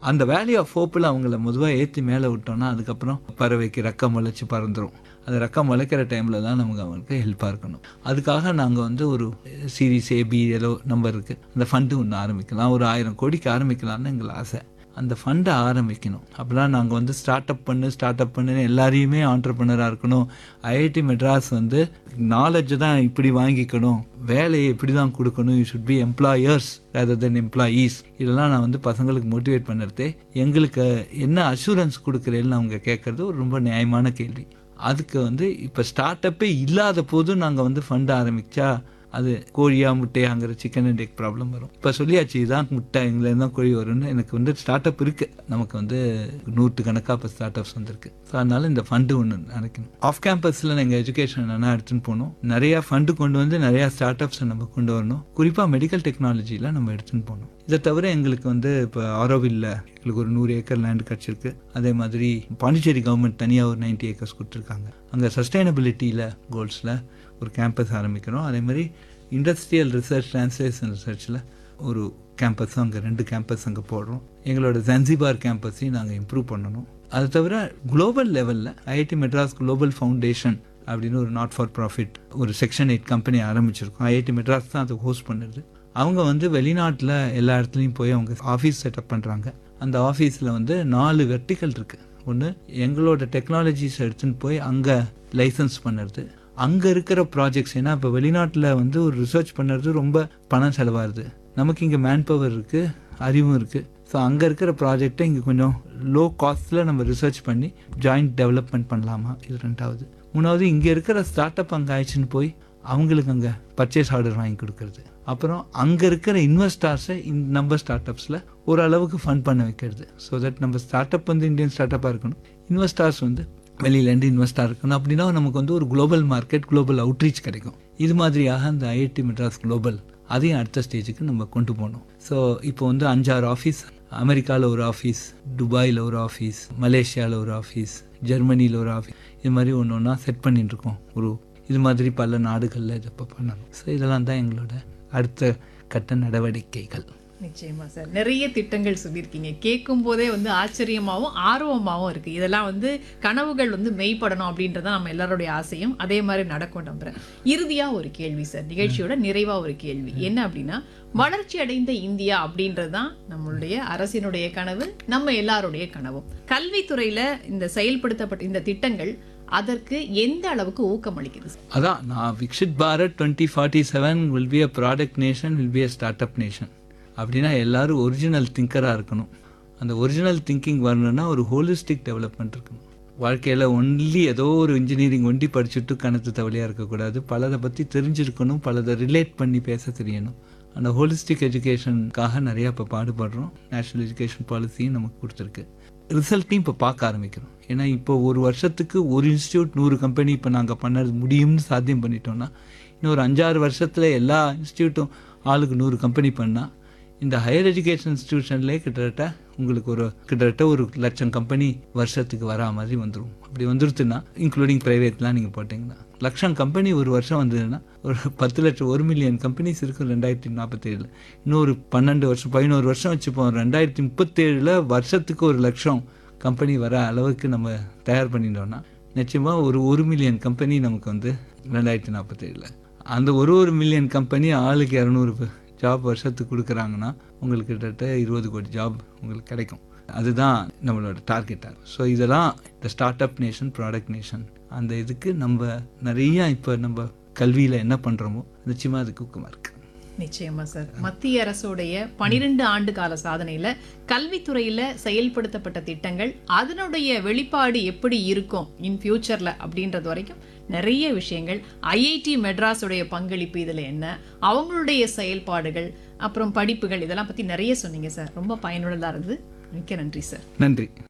அந்த value of ஹோப்பில் அவங்கள பொதுவாக ஏற்றி மேலே விட்டோம்னா அதுக்கப்புறம் பறவைக்கு ரெக்கம் முளைச்சி பறந்துடும் அந்த ரெக்கம் முளைக்கிற டைமில் தான் நமக்கு அவங்களுக்கு ஹெல்ப்பாக இருக்கணும் அதுக்காக நாங்கள் வந்து ஒரு சீரிஸ் ஏபி ஏதோ நம்பர் இருக்குது அந்த ஃபண்டு ஒன்று ஆரம்பிக்கலாம் ஒரு ஆயிரம் கோடிக்கு ஆரம்பிக்கலாம்னு எங்கள் ஆசை அந்த ஃபண்டை ஆரம்பிக்கணும் அப்போலாம் நாங்கள் வந்து ஸ்டார்ட் அப் பண்ணு ஸ்டார்ட் அப் பண்ணுன்னு எல்லாரையுமே ஆண்டர்பனராக இருக்கணும் ஐஐடி மெட்ராஸ் வந்து நாலேஜ் தான் இப்படி வாங்கிக்கணும் வேலையை இப்படி தான் கொடுக்கணும் you should be employers rather than employees இதெல்லாம் நான் வந்து பசங்களுக்கு மோட்டிவேட் பண்ணுறதே எங்களுக்கு என்ன அஷூரன்ஸ் கொடுக்குறேன்னு அவங்க கேட்குறது ஒரு ரொம்ப நியாயமான கேள்வி அதுக்கு வந்து இப்போ ஸ்டார்ட் அப்பே இல்லாத போதும் நாங்கள் வந்து ஃபண்ட் ஆரம்பித்தா அது கோழியா முட்டையாங்கிற சிக்கன் அண்ட் எக் ப்ராப்ளம் வரும் இப்போ சொல்லியாச்சு இதான் முட்டை எங்களை தான் கோழி வரும்னு எனக்கு வந்து ஸ்டார்ட் அப் இருக்குது நமக்கு வந்து நூற்று கணக்காக இப்போ ஸ்டார்ட் அப்ஸ் வந்திருக்கு ஸோ அதனால இந்த ஃபண்டு ஒன்று நினைக்கணும் ஆஃப் கேம்பஸில் நாங்கள் எஜுகேஷன் என்னென்னா எடுத்துன்னு போகணும் நிறையா ஃபண்டு கொண்டு வந்து நிறையா ஸ்டார்ட் அப்ஸை நம்ம கொண்டு வரணும் குறிப்பாக மெடிக்கல் டெக்னாலஜியில் நம்ம எடுத்துன்னு போகணும் இதை தவிர எங்களுக்கு வந்து இப்போ ஆரோவில்ல எங்களுக்கு ஒரு நூறு ஏக்கர் லேண்ட் கிடச்சிருக்கு அதே மாதிரி பாண்டிச்சேரி கவர்மெண்ட் தனியாக ஒரு நைன்டி ஏக்கர்ஸ் கொடுத்துருக்காங்க அங்கே சஸ்டைனபிலிட்டியில் கோல்ஸில் ஒரு கேம்பஸ் ஆரம்பிக்கிறோம் அதே மாதிரி இண்டஸ்ட்ரியல் ரிசர்ச் ட்ரான்ஸ்லேஷன் ரிசர்ச்சில் ஒரு கேம்பஸும் அங்கே ரெண்டு கேம்பஸ் அங்கே போடுறோம் எங்களோட ஜன்சிபார் கேம்பஸையும் நாங்கள் இம்ப்ரூவ் பண்ணணும் அது தவிர குளோபல் லெவலில் ஐஐடி மெட்ராஸ் குளோபல் ஃபவுண்டேஷன் அப்படின்னு ஒரு நாட் ஃபார் ப்ராஃபிட் ஒரு செக்ஷன் எயிட் கம்பெனி ஆரம்பிச்சிருக்கோம் ஐஐடி மெட்ராஸ் தான் அதை ஹோஸ்ட் பண்ணுறது அவங்க வந்து வெளிநாட்டில் எல்லா இடத்துலையும் போய் அவங்க ஆஃபீஸ் செட்டப் பண்ணுறாங்க அந்த ஆஃபீஸில் வந்து நாலு வெர்டிக்கல் இருக்குது ஒன்று எங்களோட டெக்னாலஜிஸ் எடுத்துன்னு போய் அங்கே லைசன்ஸ் பண்ணுறது அங்கே இருக்கிற ப்ராஜெக்ட்ஸ் ஏன்னா இப்போ வெளிநாட்டில் வந்து ஒரு ரிசர்ச் பண்ணுறது ரொம்ப பணம் செலவாகுது நமக்கு இங்கே மேன் பவர் இருக்குது அறிவும் இருக்குது ஸோ அங்கே இருக்கிற ப்ராஜெக்டை இங்கே கொஞ்சம் லோ காஸ்ட்டில் நம்ம ரிசர்ச் பண்ணி ஜாயிண்ட் டெவலப்மெண்ட் பண்ணலாமா இது ரெண்டாவது மூணாவது இங்கே இருக்கிற ஸ்டார்ட் அப் அங்கே ஆயிடுச்சுன்னு போய் அவங்களுக்கு அங்கே பர்ச்சேஸ் ஆர்டர் வாங்கி கொடுக்கறது அப்புறம் அங்கே இருக்கிற இன்வெஸ்டார்ஸை இந்த நம்ம ஸ்டார்ட் அப்ஸில் ஓரளவுக்கு ஃபண்ட் பண்ண வைக்கிறது ஸோ தட் நம்ம ஸ்டார்ட் அப் வந்து இந்தியன் ஸ்டார்ட் அப்பாக இருக்கணும் இன்வெஸ்டார்ஸ் வந்து வெளியிலேருந்து இன்வெஸ்டாக இருக்கணும் அப்படின்னா நமக்கு வந்து ஒரு குளோபல் மார்க்கெட் குளோபல் அவுட்ரீச் கிடைக்கும் இது மாதிரியாக அந்த ஐஐடி மெட்ராஸ் குளோபல் அதையும் அடுத்த ஸ்டேஜுக்கு நம்ம கொண்டு போகணும் ஸோ இப்போ வந்து அஞ்சாறு ஆஃபீஸ் அமெரிக்காவில் ஒரு ஆஃபீஸ் துபாயில் ஒரு ஆஃபீஸ் மலேசியாவில் ஒரு ஆஃபீஸ் ஜெர்மனியில் ஒரு ஆஃபீஸ் இது மாதிரி ஒன்று ஒன்றா செட் பண்ணிட்டு இருக்கோம் ஒரு இது மாதிரி பல நாடுகளில் இதை இப்போ பண்ணணும் ஸோ இதெல்லாம் தான் எங்களோட அடுத்த கட்ட நடவடிக்கைகள் நிச்சயமா சார் நிறைய திட்டங்கள் சொல்லியிருக்கீங்க கேட்கும் போதே வந்து ஆச்சரியமாகவும் ஆர்வமாகவும் இருக்கு இதெல்லாம் வந்து கனவுகள் வந்து மெய்ப்படணும் அப்படின்றத நம்ம எல்லாருடைய ஆசையும் அதே மாதிரி நடக்கும் நம்புறேன் இறுதியா ஒரு கேள்வி சார் நிகழ்ச்சியோட நிறைவா ஒரு கேள்வி என்ன அப்படின்னா வளர்ச்சி அடைந்த இந்தியா அப்படின்றது தான் நம்மளுடைய அரசினுடைய கனவு நம்ம எல்லாருடைய கனவும் கல்வித்துறையில இந்த செயல்படுத்தப்பட்ட இந்த திட்டங்கள் அதற்கு எந்த அளவுக்கு ஊக்கம் அளிக்குது சார் அதான் நான் Viksit Bharat twenty forty seven will be a product nation will be a start up nation அப்படின்னா எல்லாரும் ஒரிஜினல் திங்கராக இருக்கணும் அந்த ஒரிஜினல் திங்கிங் வரணும்னா ஒரு ஹோலிஸ்டிக் டெவலப்மெண்ட் இருக்கணும் வாழ்க்கையில் ஒன்லி ஏதோ ஒரு இன்ஜினியரிங் ஒண்டி படிச்சுட்டு கணத்து தவளையாக இருக்கக்கூடாது பலதை பற்றி தெரிஞ்சிருக்கணும் பலதை ரிலேட் பண்ணி பேச தெரியணும் அந்த ஹோலிஸ்டிக் எஜுகேஷனுக்காக நிறையா இப்போ பாடுபடுறோம் நேஷ்னல் எஜுகேஷன் பாலிசியும் நமக்கு கொடுத்துருக்கு ரிசல்ட்டையும் இப்போ பார்க்க ஆரம்பிக்கிறோம் ஏன்னா இப்போ ஒரு வருஷத்துக்கு ஒரு இன்ஸ்டியூட் நூறு கம்பெனி இப்போ நாங்கள் பண்ணது முடியும்னு சாத்தியம் பண்ணிட்டோம்னா இன்னும் ஒரு அஞ்சாறு வருஷத்தில் எல்லா இன்ஸ்டியூட்டும் ஆளுக்கு நூறு கம்பெனி பண்ணால் இந்த ஹையர் எஜுகேஷன் இன்ஸ்டியூஷன்லேயே கிட்டத்தட்ட உங்களுக்கு ஒரு கிட்டத்தட்ட ஒரு லட்சம் கம்பெனி வருஷத்துக்கு வரா மாதிரி வந்துடும் அப்படி வந்துருச்சுன்னா இன்க்ளூடிங் ப்ரைவேட்லாம் நீங்கள் போட்டிங்கன்னா லட்சம் கம்பெனி ஒரு வருஷம் வந்ததுன்னா ஒரு பத்து லட்சம் ஒரு மில்லியன் கம்பெனிஸ் இருக்கும் ரெண்டாயிரத்தி நாற்பத்தேழில் இன்னொரு பன்னெண்டு வருஷம் பதினோரு வருஷம் வச்சுப்போம் ரெண்டாயிரத்தி முப்பத்தேழில் வருஷத்துக்கு ஒரு லட்சம் கம்பெனி வர அளவுக்கு நம்ம தயார் பண்ணிட்டோம்னா நிச்சயமாக ஒரு ஒரு மில்லியன் கம்பெனி நமக்கு வந்து ரெண்டாயிரத்தி நாற்பத்தேழில் அந்த ஒரு ஒரு மில்லியன் கம்பெனி ஆளுக்கு இரநூறு ஜாப் வருஷத்துக்கு கொடுக்குறாங்கன்னா உங்களுக்கு கிட்டத்தட்ட இருபது கோடி ஜாப் உங்களுக்கு கிடைக்கும் அதுதான் நம்மளோட டார்கெட்டாக ஸோ இதெல்லாம் இந்த start up nation product nation அந்த இதுக்கு நம்ம நிறைய இப்போ நம்ம கல்வியில் என்ன பண்ணுறோமோ நிச்சயமாக அதுக்கு ஊக்கமாக இருக்குது நிச்சயமா சார் மத்திய அரசுடைய பனிரெண்டு ஆண்டு கால சாதனையில கல்வித்துறையில செயல்படுத்தப்பட்ட திட்டங்கள் அதனுடைய வெளிப்பாடு எப்படி இருக்கும் இன் ஃபியூச்சர்ல அப்படின்றது வரைக்கும் நிறைய விஷயங்கள் ஐஐடி மெட்ராஸுடைய பங்களிப்பு இதுல என்ன அவங்களுடைய செயல்பாடுகள் அப்புறம் படிப்புகள் இதெல்லாம் பத்தி நிறைய சொன்னீங்க சார் ரொம்ப பயனுள்ளதா இருந்தது மிக்க நன்றி சார் நன்றி